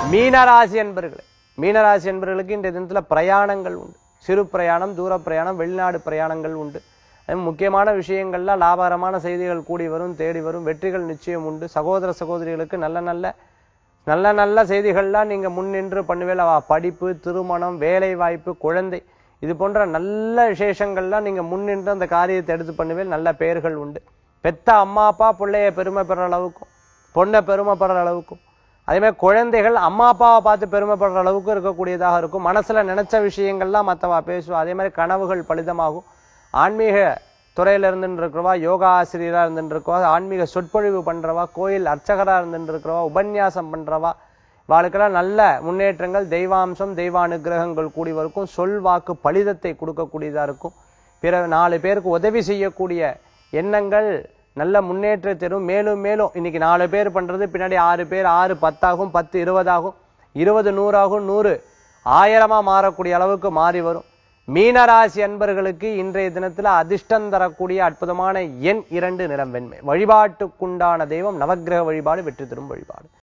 மீனராசி என்பர்களே மீனராசி என்பவர்களுக்கு இந்த தினத்துல பிரயாணங்கள் உண்டு சிறு பிரயாணம் தூர பிரயாணம் வெளிநாடு பிரயாணங்கள் உண்டு அது முக்கியமான விஷயங்கள்ல லாபகரமான செய்திகள் கூடி வரும் தேடி வரும் வெற்றிகள் நிச்சயம் உண்டு சகோதர சகோதரிகளுக்கு நல்ல நல்ல நல்ல நல்ல செய்திகள்லாம் நீங்க முன்னின்று பண்ணுவேல அவ படிப்பு திருமணம் வேலை வாய்ப்பு குழந்தை இது போன்ற நல்ல விசேஷங்கள்லாம் நீங்க முன்னின்று அந்த காரியத்தை எடுத்து பண்ணுவேல் நல்ல பெயர்கள் உண்டு பெத்த அம்மா அப்பா பிள்ளைய பெருமை பெற அளவுக்கும் பொண்ணை பெருமைப்படுற அளவுக்கும் அதே மாதிரி குழந்தைகள் அம்மா அப்பாவை பார்த்து பெருமைப்படுற அளவுக்கு இருக்கக்கூடியதாக இருக்கும் மனசுல நினைச்ச விஷயங்கள்லாம் மத்தவா பேசுவா அதே மாதிரி கனவுகள் பலிதமாகும் ஆன்மீக துறையில இருந்துட்டு இருக்கிறவா யோகா ஆசிரியரா இருந்துட்டு இருக்கவா ஆன்மீக சொற்பொழிவு பண்றவா கோயில் அர்ச்சகரா இருந்துட்டு இருக்கிறவா உபன்யாசம் பண்றவா இவாளுக்கெல்லாம் நல்ல முன்னேற்றங்கள் தெய்வாம்சம் தெய்வ அனுகிரகங்கள் கூடி வரைக்கும் சொல் வாக்கு பலிதத்தை கொடுக்கக்கூடியதா இருக்கும் பிற நாலு பேருக்கு உதவி செய்யக்கூடிய எண்ணங்கள் நல்ல முன்னேற்ற தரும் மேலும் மேலும் இன்னைக்கு நாலு பேர் பண்றது பின்னாடி ஆறு பேர் ஆறு பத்தாகும் பத்து இருபதாகும் இருபது நூறாகும் நூறு ஆயிரமா மாறக்கூடிய அளவுக்கு மாறி வரும் மீனராசி அன்பர்களுக்கு இன்றைய தினத்துல அதிர்ஷ்டம் தரக்கூடிய அற்புதமான எண் இரண்டு நிறம் வெண்மை வழிபாட்டுக்குண்டான தெய்வம் நவக்கிரக வழிபாடு வெற்றி தரும் வழிபாடு